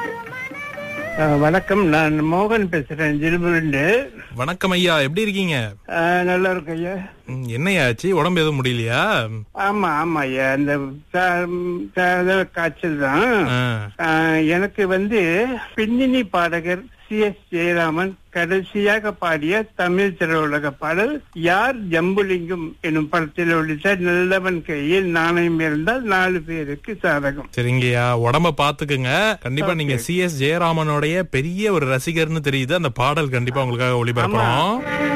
அஹ், வணக்கம் நான் மோகன் பேசுறேன் ஜிலுபுருந்து வணக்கம் ஐயா எப்படி இருக்கீங்க நல்லா இருக்கு ஐயா ம், என்னய்யா ஆச்சு உடம்பு எதுவும் முடியலையா ஆமா ஆமா ஐயா அந்த ச- ச- காய்ச்சல் தான் ஆ, அஹ், எனக்கு வந்து பின்னணி பாடகர் சி எஸ் ஜெயராமன் கடைசியாக பாடிய தமிழ் திரையுலக பாடல் யார் ஜம்புலிங்கம் எனும் படத்தில் ஒழித்த நல்லவன் கையில் நாணயம் இருந்தால் நாலு பேருக்கு சாதகம் சரிங்கய்யா உடம்ப பாத்துக்குங்க கண்டிப்பா நீங்க சி எஸ் ஜெயராமனுடைய பெரிய ஒரு ரசிகர்னு தெரியுது அந்த பாடல் கண்டிப்பா உங்களுக்காக ஒளிபரப்புறோம்